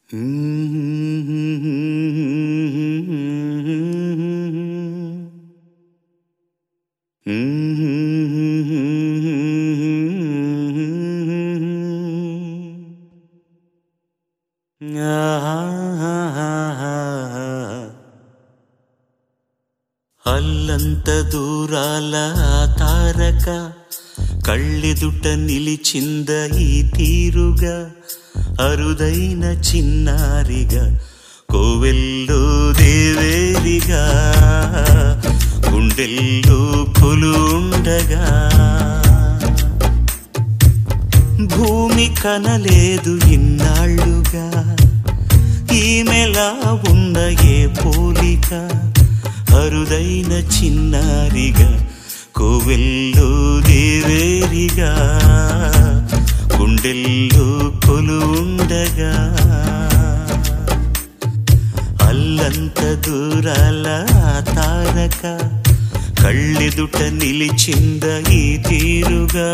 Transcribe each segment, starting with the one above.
అల్లంత దూరాల ఆ తారక కళ్ళెదుట నిలిచింద ఈ తీరుగా అరుదైన చిన్నారిగా కోవెల్లో దేవేరిగా గుండెల్లో కొలుండగా భూమి కనలేదు ఇన్నాళ్ళుగా ఈమెలా ఉన్న ఏ పోలిక అరుదైన చిన్నారిగా కోవెల్లో దేవేరిగా గుండెల్లో కొలుండగా అల్లంత దూరాల ఆ తారక కళ్ళెదుట నిలిచింద ఈ తీరుగా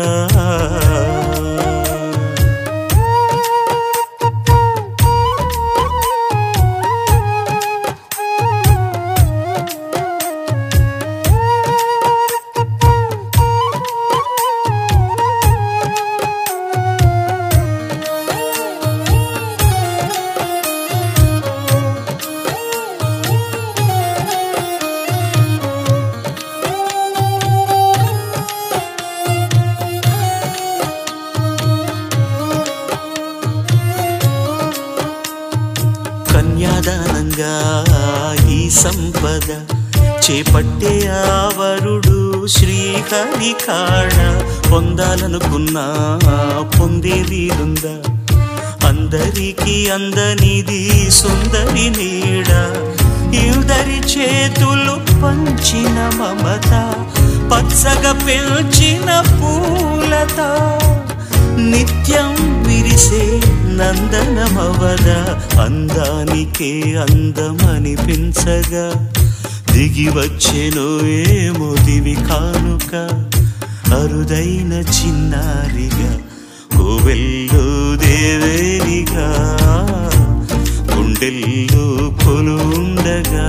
కన్యాదానంగా ఈ సంపద చేపట్టే ఆవరుడు శ్రీహరి కాడ పొందాలనుకున్నా పొందే వీలుందా అందరికీ అందనిది సుందరి నీడ ఇద్దరి చేతులు పంచిన మమత పచ్చగా పెంచిన పూలత నిత్యం విరిసే నందనమవద అందానికే అందమనిపించగా దిగి వచ్చెను ఏమో దివి కానుక అరుదైన చిన్నారిగా కోవెల్లో దేవేరిగా గుండెల్లో కొలుండగా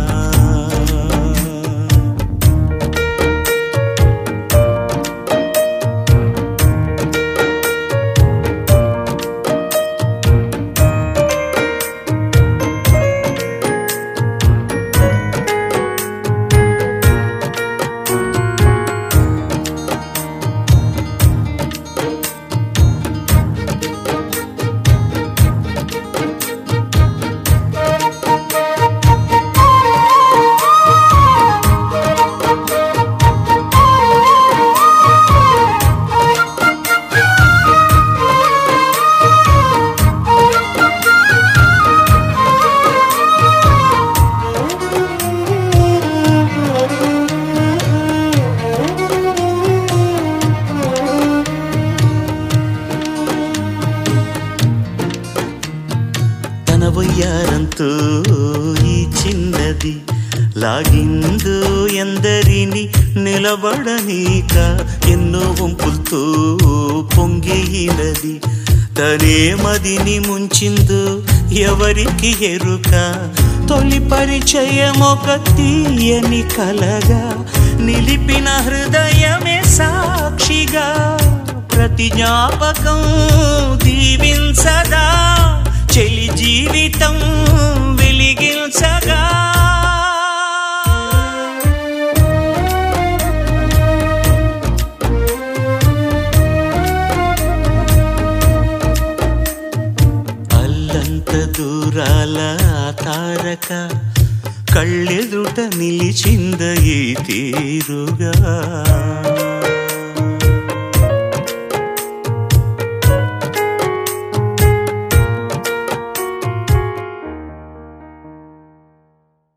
తన వయ్యారంతో ఈ చిన్నది లాగిందో ఎందరిని నిలబడనీక ఎన్నో వంపులతో పొంగినది తనే మదిని ముంచిందో ఎవరికి ఎరుక తొలి పరిచయం ఒక తీయని కలగా నిలిపిన హృదయమే సాక్షిగా ప్రతి జ్ఞాపకం దీవించదా చెలి జీవితం వెలిగించగా అల్లంత దూరాల ఆ తారక కళ్ళెదుట నిలిచింద ఈ తీరుగా